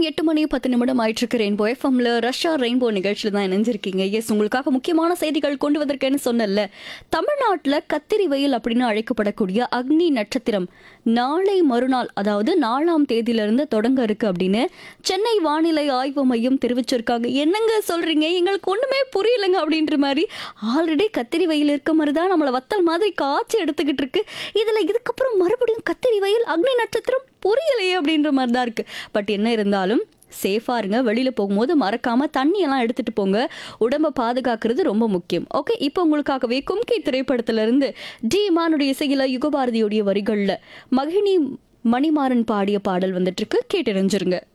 எட்டு மணி பத்து நிமிடம் ஆயிட்டு இருக்கு ரெயின்போ எஃப்எம்ல ரஷ்யா ரெயின்போ நிகழ்ச்சியில் தான் இணைஞ்சிருக்கீங்க எஸ் உங்களுக்காக முக்கியமான செய்திகள் கொண்டு வந்திருக்கேன்னு சொன்னல தமிழ்நாட்டில் கத்திரி வெயில் அப்படின்னு அழைக்கப்படக்கூடிய அக்னி நட்சத்திரம் நாளை மறுநாள் அதாவது நாலாம் தேதியிலிருந்து தொடங்க இருக்கு அப்படின்னு சென்னை வானிலை ஆய்வு மையம் தெரிவிச்சிருக்காங்க என்னங்க சொல்றீங்க எங்களுக்கு ஒண்ணுமே புரியலங்க அப்படின்ற மாதிரி ஆல்ரெடி கத்திரி வெயில் இருக்க மாதிரி தான் நம்மளை வத்தல் மாதிரி காய்ச்சி எடுத்துக்கிட்டு இருக்கு இதுல இதுக்கப்புறம் மறுபடியும் கத்திரி வெயில் அக்னி நட்சத்திரம் புரியலையே அப்படின்ற மாதிரி தான் இருக்கு பட் என்ன இருந்தாலும் சேஃபா இருங்க வெளியில போகும்போது மறக்காம தண்ணி எல்லாம் எடுத்துட்டு போங்க உடம்ப பாதுகாக்கிறது ரொம்ப முக்கியம் ஓகே இப்போ உங்களுக்காகவே கும்கி திரைப்படத்துல இருந்து டி இமானுடைய இசையில யுகபாரதியுடைய வரிகள்ல மகிழி மணிமாறன் பாடிய பாடல் வந்துட்டு இருக்கு கேட்டறிஞ்சிருங்க